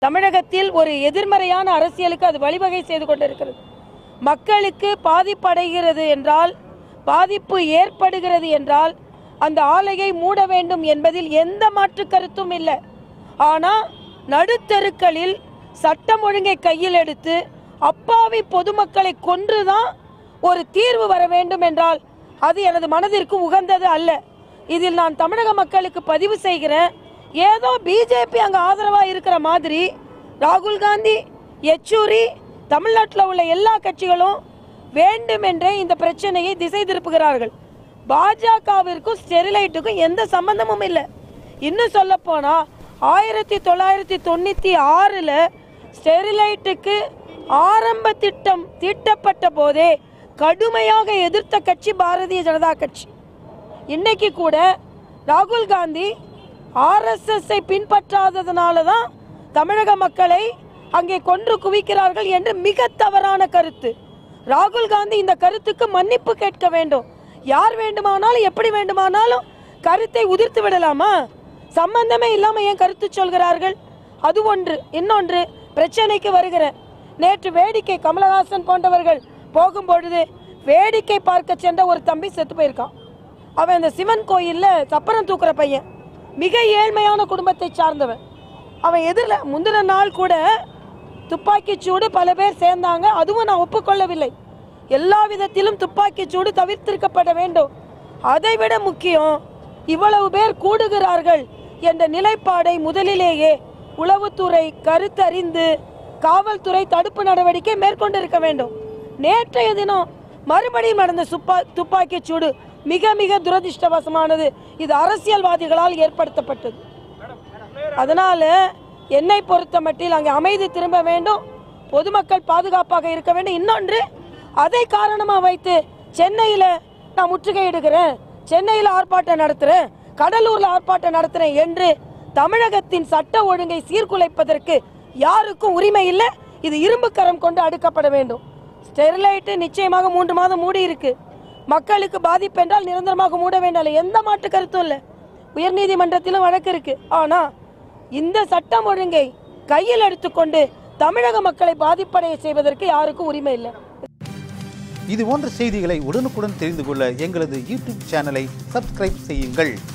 தமிழகத்தில் ஒரு எதிர்மறையான அரசியலுக்கு அது வழிவகை செய்து கொண்டிருக்கிறது மக்களுக்கு பாதிப்படைகிறது என்றால் பாதிப்பு ஏற்படுகிறது என்றால் அந்த ஆலையை மூட வேண்டும் என்பதில் எந்த மாற்று கருத்தும் இல்லை ஆனால் நடுத்தெருக்களில் சட்டம் ஒழுங்கை கையில் எடுத்து அப்பாவி பொதுமக்களை கொன்றுதான் ஒரு தீர்வு வர வேண்டும் என்றால் அது எனது மனதிற்கு உகந்தது அல்ல இதில் நான் தமிழக மக்களுக்கு பதிவு செய்கிறேன் ஏதோ பிஜேபி அங்கே ஆதரவாக இருக்கிற மாதிரி ராகுல் காந்தி யெச்சூரி தமிழ்நாட்டில் உள்ள எல்லா கட்சிகளும் வேண்டுமென்றே இந்த பிரச்சனையை திசை திருப்புகிறார்கள் பாஜகவிற்கும் ஸ்டெரிலைட்டுக்கும் எந்த சம்பந்தமும் இல்லை இன்னும் சொல்ல போனா ஆயிரத்தி தொள்ளாயிரத்தி தொண்ணூற்றி ஆறில் ஸ்டெரிலைட்டுக்கு ஆரம்ப திட்டம் தீட்டப்பட்ட போதே கடுமையாக எதிர்த்த கட்சி பாரதிய ஜனதா கட்சி இன்னைக்கு கூட ராகுல் காந்தி ஆர்எஸ்எஸ்ஸை பின்பற்றாததுனால தான் தமிழக மக்களை அங்கே கொன்று குவிக்கிறார்கள் என்று மிக தவறான கருத்து ராகுல் காந்தி இந்த கருத்துக்கு மன்னிப்பு கேட்க வேண்டும் யார் வேண்டுமானாலும் எப்படி வேண்டுமானாலும் கருத்தை உதிர்த்து விடலாமா சம்பந்தமே இல்லாம ஏன் கருத்து சொல்கிறார்கள் அது ஒன்று இன்னொன்று பிரச்சனைக்கு வருகிறேன் நேற்று வேடிக்கை கமலஹாசன் போன்றவர்கள் போகும்பொழுது வேடிக்கை பார்க்க சென்ற ஒரு தம்பி செத்து போயிருக்கான் அவன் இந்த சிவன் கோயில்ல சப்பரம் தூக்குற பையன் மிக ஏழ்மையான குடும்பத்தை சார்ந்தவன் அவன் எதிரில் முந்தின நாள் கூட துப்பாக்கிச் சூடு பல பேர் சேர்ந்தாங்க அதுவும் நான் ஒப்புக்கொள்ளவில்லை எல்லா விதத்திலும் துப்பாக்கிச் சூடு தவிர்த்திருக்கப்பட வேண்டும் அதைவிட முக்கியம் இவ்வளவு பேர் கூடுகிறார்கள் என்ற நிலைப்பாடை முதலிலேயே உளவுத்துறை கருத்தறிந்து காவல்துறை தடுப்பு நடவடிக்கை மேற்கொண்டிருக்க வேண்டும் நேற்றைய தினம் மறுபடியும் நடந்த சுப்பா துப்பாக்கிச் சூடு மிக மிக துரதிர்ஷ்டவசமானது இது அரசியல்வாதிகளால் ஏற்படுத்தப்பட்டது அதனால என்னை பொறுத்த மட்டில் அங்கே அமைதி திரும்ப வேண்டும் பொதுமக்கள் பாதுகாப்பாக இருக்க வேண்டும் இன்னொன்று அதை காரணமாக வைத்து சென்னையில் நான் முற்றுகையிடுகிறேன் சென்னையில் ஆர்ப்பாட்டம் நடத்துகிறேன் கடலூரில் ஆர்ப்பாட்டம் நடத்துகிறேன் என்று தமிழகத்தின் சட்ட ஒழுங்கை சீர்குலைப்பதற்கு யாருக்கும் உரிமை இல்லை இது இரும்பு கரம் கொண்டு அடுக்கப்பட வேண்டும் ஸ்டெர்லைட்டு நிச்சயமாக மூன்று மாதம் மூடி இருக்கு மக்களுக்கு பாதிப்பு என்றால் நிரந்தரமாக மூட வேண்டாம் எந்த மாற்று கருத்தும் இல்லை உயர்நீதிமன்றத்திலும் வழக்கு இருக்கு ஆனா இந்த சட்டம் ஒழுங்கை கையில் எடுத்துக்கொண்டு தமிழக மக்களை பாதிப்படைய செய்வதற்கு யாருக்கும் உரிமை இல்லை இது போன்ற செய்திகளை உடனுக்குடன் தெரிந்து கொள்ள எங்களது யூடியூப் சேனலை சப்ஸ்கிரைப் செய்யுங்கள்